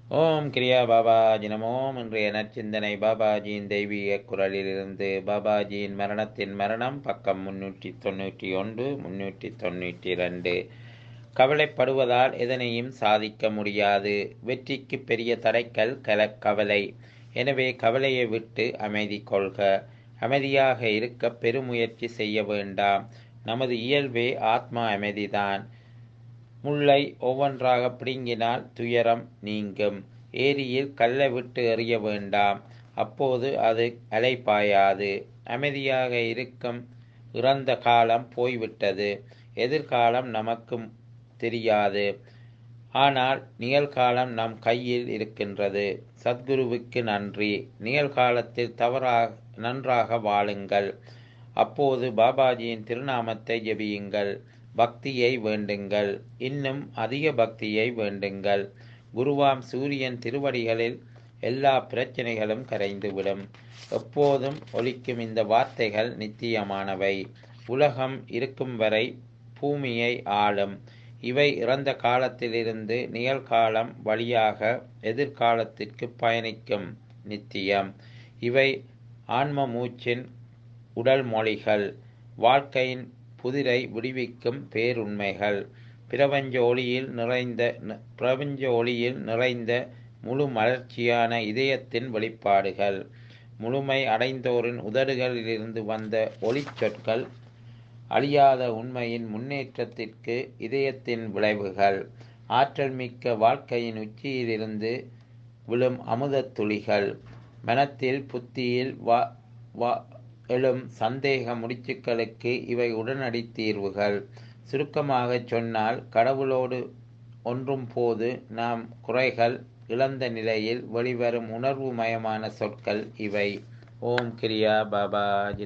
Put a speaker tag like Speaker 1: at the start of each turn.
Speaker 1: ஓம் கிரியா பாபாஜி நமோம் இன்றைய நற்சிந்தனை பாபாஜியின் தெய்வீக குரலிலிருந்து பாபாஜியின் மரணத்தின் மரணம் பக்கம் முன்னூற்றி தொண்ணூற்றி ஒன்று முன்னூற்றி தொண்ணூற்றி ரெண்டு கவலைப்படுவதால் எதனையும் சாதிக்க முடியாது வெற்றிக்கு பெரிய தடைக்கல் கல கவலை எனவே கவலையை விட்டு அமைதி கொள்க அமைதியாக இருக்க பெருமுயற்சி செய்ய வேண்டாம் நமது இயல்பே ஆத்மா அமைதிதான் முல்லை ஒவ்வொன்றாக பிடுங்கினால் துயரம் நீங்கும் ஏரியில் கல்லை விட்டு எறிய வேண்டாம் அப்போது அது அலைப்பாயாது அமைதியாக இருக்கும் இறந்த காலம் போய்விட்டது எதிர்காலம் நமக்கும் தெரியாது ஆனால் நிகழ்காலம் நம் கையில் இருக்கின்றது சத்குருவுக்கு நன்றி நிகழ்காலத்தில் தவறாக நன்றாக வாழுங்கள் அப்போது பாபாஜியின் திருநாமத்தை ஜெபியுங்கள் பக்தியை வேண்டுங்கள் இன்னும் அதிக பக்தியை வேண்டுங்கள் குருவாம் சூரியன் திருவடிகளில் எல்லா பிரச்சனைகளும் கரைந்துவிடும் எப்போதும் ஒலிக்கும் இந்த வார்த்தைகள் நித்தியமானவை உலகம் இருக்கும் வரை பூமியை ஆளும் இவை இறந்த காலத்திலிருந்து நிகழ்காலம் வழியாக எதிர்காலத்திற்கு பயணிக்கும் நித்தியம் இவை ஆன்ம மூச்சின் உடல் மொழிகள் வாழ்க்கையின் புதிரை விடுவிக்கும் பேருண்மைகள் பிரபஞ்ச ஒளியில் நிறைந்த பிரபஞ்ச ஒளியில் நிறைந்த முழு மலர்ச்சியான இதயத்தின் வெளிப்பாடுகள் முழுமை அடைந்தோரின் உதடுகளிலிருந்து வந்த ஒளிச்சொற்கள் அழியாத உண்மையின் முன்னேற்றத்திற்கு இதயத்தின் விளைவுகள் ஆற்றல் மிக்க வாழ்க்கையின் உச்சியிலிருந்து விழும் அமுதத் துளிகள் மனத்தில் புத்தியில் வா வா எழும் சந்தேக முடிச்சுக்களுக்கு இவை உடனடி தீர்வுகள் சுருக்கமாகச் சொன்னால் கடவுளோடு ஒன்றும் போது நாம் குறைகள் இழந்த நிலையில் வெளிவரும் உணர்வுமயமான சொற்கள் இவை ஓம் கிரியா பாபாஜி